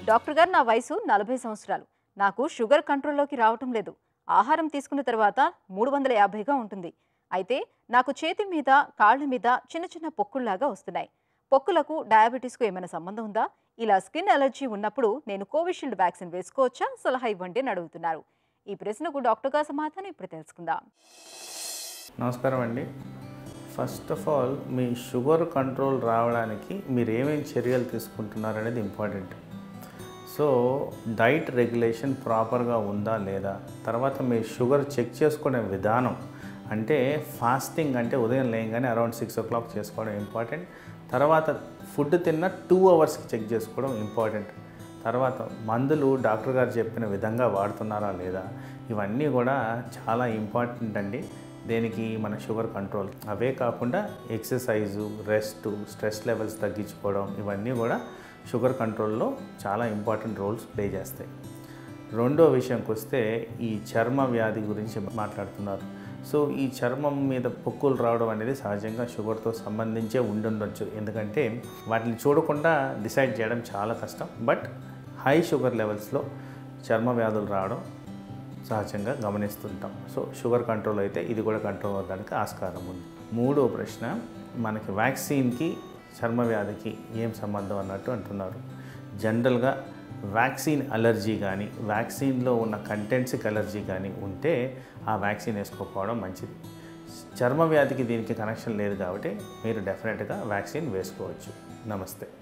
doctor గారు నా వయసు నలభై సంవత్సరాలు నాకు షుగర్ కంట్రోల్లోకి రావటం లేదు ఆహారం తీసుకున్న తర్వాత మూడు వందల యాభైగా ఉంటుంది అయితే నాకు చేతి మీద కాళ్ళ మీద చిన్న చిన్న పొక్కుల్లాగా వస్తున్నాయి పొక్కులకు డయాబెటీస్కు ఏమైనా సంబంధం ఉందా ఇలా స్కిన్ అలర్జీ ఉన్నప్పుడు నేను కోవిషీల్డ్ వ్యాక్సిన్ వేసుకోవచ్చా సలహా ఇవ్వండి అని అడుగుతున్నారు ఈ ప్రశ్నకు డాక్టర్ గారు సమాధానం ఇప్పుడు తెలుసుకుందాం నమస్కారం అండి ఫస్ట్ ఆఫ్ ఆల్ మీ షుగర్ కంట్రోల్ రావడానికి మీరు ఏమేమి చర్యలు తీసుకుంటున్నారు అనేది ఇంపార్టెంట్ సో డైట్ రెగ్యులేషన్ ప్రాపర్గా ఉందా లేదా తర్వాత మీ షుగర్ చెక్ చేసుకునే విధానం అంటే ఫాస్టింగ్ అంటే ఉదయం లేయంగానే అరౌండ్ సిక్స్ ఓ క్లాక్ చేసుకోవడం ఇంపార్టెంట్ తర్వాత ఫుడ్ తిన్న టూ అవర్స్కి చెక్ చేసుకోవడం ఇంపార్టెంట్ తర్వాత మందులు డాక్టర్ గారు చెప్పిన విధంగా వాడుతున్నారా లేదా ఇవన్నీ కూడా చాలా ఇంపార్టెంట్ అండి దేనికి మన షుగర్ కంట్రోల్ అవే కాకుండా ఎక్సర్సైజు రెస్ట్ స్ట్రెస్ లెవెల్స్ తగ్గించుకోవడం ఇవన్నీ కూడా షుగర్ కంట్రోల్లో చాలా ఇంపార్టెంట్ రోల్స్ ప్లే చేస్తాయి రెండో విషయంకి వస్తే ఈ చర్మ వ్యాధి గురించి మాట్లాడుతున్నారు సో ఈ చర్మం మీద పొక్కులు రావడం అనేది సహజంగా షుగర్తో సంబంధించే ఉండుండొచ్చు ఎందుకంటే వాటిని చూడకుండా డిసైడ్ చేయడం చాలా కష్టం బట్ హై షుగర్ లెవెల్స్లో చర్మ వ్యాధులు రావడం సహజంగా గమనిస్తుంటాం సో షుగర్ కంట్రోల్ అయితే ఇది కూడా కంట్రోల్ అవ్వడానికి ఆస్కారం ఉంది మూడో ప్రశ్న మనకి వ్యాక్సిన్కి చర్మ వ్యాధికి ఏం సంబంధం అన్నట్టు అంటున్నారు జనరల్గా వ్యాక్సిన్ అలర్జీ కానీ వ్యాక్సిన్లో ఉన్న కంటెంట్స్కి అలర్జీ కానీ ఉంటే ఆ వ్యాక్సిన్ వేసుకోకపోవడం మంచిది చర్మ వ్యాధికి దీనికి కనెక్షన్ లేదు కాబట్టి మీరు డెఫినెట్గా వ్యాక్సిన్ వేసుకోవచ్చు నమస్తే